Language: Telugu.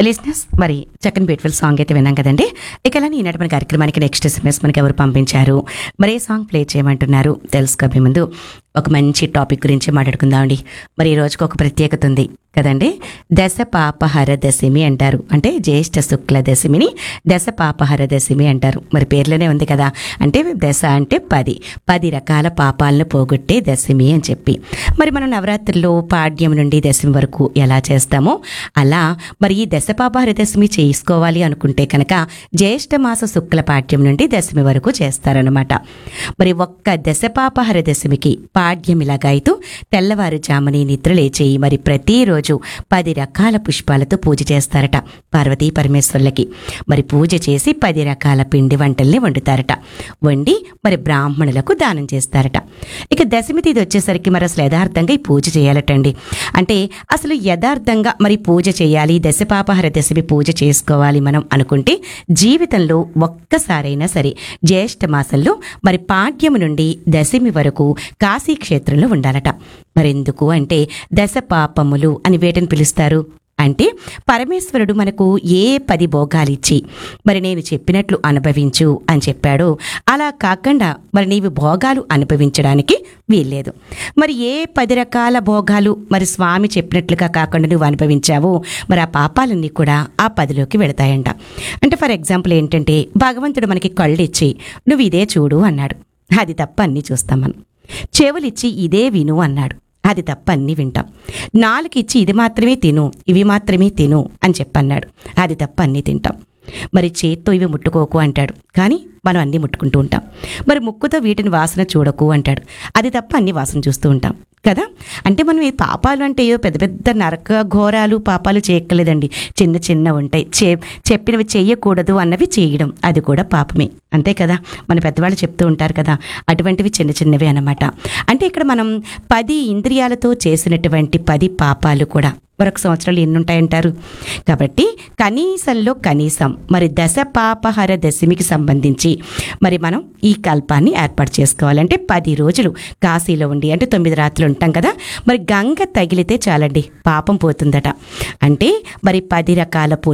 లిస్నెస్ మరి చక్కని బ్యూటిఫుల్ సాంగ్ అయితే విన్నాం కదండి ఇక అలానే ఈనాటి మన కార్యక్రమానికి నెక్స్ట్ ఎస్ఎంఎస్ మనకి ఎవరు పంపించారు మరి ఏ సాంగ్ ప్లే చేయమంటున్నారు తెలుసుకోబోయే ముందు ఒక మంచి టాపిక్ గురించి మాట్లాడుకుందామండి మరి ఈ రోజుకి ఒక ప్రత్యేకత ఉంది కదండి దశ పాపహర దశమి అంటారు అంటే జ్యేష్ఠ శుక్ల దశమిని దశ పాపహర దశమి అంటారు మరి పేర్లోనే ఉంది కదా అంటే దశ అంటే పది పది రకాల పాపాలను పోగొట్టే దశమి అని చెప్పి మరి మనం నవరాత్రుల్లో పాడ్యం నుండి దశమి వరకు ఎలా చేస్తామో అలా మరి ఈ దశపాపహర దశమి చేసుకోవాలి అనుకుంటే కనుక జ్యేష్ఠ మాస శుక్ల పాడ్యం నుండి దశమి వరకు చేస్తారనమాట మరి ఒక్క దశపాపహర దశమికి పాడ్యం ఇలాగైతూ తెల్లవారుజాముని నిద్రలేచేయి మరి ప్రతిరోజు పది రకాల పుష్పాలతో పూజ చేస్తారట పార్వతీ పరమేశ్వర్లకి మరి పూజ చేసి పది రకాల పిండి వంటల్ని వండుతారట వండి మరి బ్రాహ్మణులకు దానం చేస్తారట ఇక దశమి తిథి వచ్చేసరికి మరి అసలు యథార్థంగా ఈ పూజ చేయాలటండి అంటే అసలు యథార్థంగా మరి పూజ చేయాలి దశపాపహర దశమి పూజ చేసుకోవాలి మనం అనుకుంటే జీవితంలో ఒక్కసారైనా సరే జ్యేష్ఠ మాసంలో మరి పాడ్యము నుండి దశమి వరకు కాశీ క్షేత్రంలో ఉండాలట మరెందుకు అంటే దశ పాపములు అని వేటిని పిలుస్తారు అంటే పరమేశ్వరుడు మనకు ఏ పది భోగాలిచ్చి మరి నేను చెప్పినట్లు అనుభవించు అని చెప్పాడో అలా కాకుండా మరి నీవు భోగాలు అనుభవించడానికి వీల్లేదు మరి ఏ పది రకాల భోగాలు మరి స్వామి చెప్పినట్లుగా కాకుండా నువ్వు అనుభవించావో మరి ఆ పాపాలన్నీ కూడా ఆ పదిలోకి వెళతాయంట అంటే ఫర్ ఎగ్జాంపుల్ ఏంటంటే భగవంతుడు మనకి కళ్ళు ఇచ్చి నువ్వు ఇదే చూడు అన్నాడు అది తప్ప అన్నీ చూస్తాం మనం చెవులిచ్చి ఇదే విను అన్నాడు అది తప్ప అన్నీ వింటాం నాలుగిచ్చి ఇది మాత్రమే తిను ఇవి మాత్రమే తిను అని చెప్పన్నాడు అది తప్ప అన్నీ తింటాం మరి చేత్తో ఇవి ముట్టుకోకు అంటాడు కానీ మనం అన్నీ ముట్టుకుంటూ ఉంటాం మరి ముక్కుతో వీటిని వాసన చూడకు అంటాడు అది తప్ప అన్ని వాసన చూస్తూ ఉంటాం కదా అంటే మనం ఈ పాపాలు అంటే ఏవో పెద్ద పెద్ద నరక ఘోరాలు పాపాలు చేయక్కర్లేదండి చిన్న చిన్న ఉంటాయి చే చెప్పినవి చేయకూడదు అన్నవి చేయడం అది కూడా పాపమే అంతే కదా మన పెద్దవాళ్ళు చెప్తూ ఉంటారు కదా అటువంటివి చిన్న చిన్నవి అన్నమాట అంటే ఇక్కడ మనం పది ఇంద్రియాలతో చేసినటువంటి పది పాపాలు కూడా మరొక సంవత్సరాలు ఎన్ని ఉంటాయంటారు కాబట్టి కనీసంలో కనీసం మరి దశ పాపహర దశమికి సంబంధించి మరి మనం ఈ కల్పాన్ని ఏర్పాటు చేసుకోవాలంటే పది రోజులు కాశీలో ఉండి అంటే తొమ్మిది రాత్రులు ఉంటాం కదా మరి గంగ తగిలితే చాలండి పాపం పోతుందట అంటే మరి పది రకాల పూలు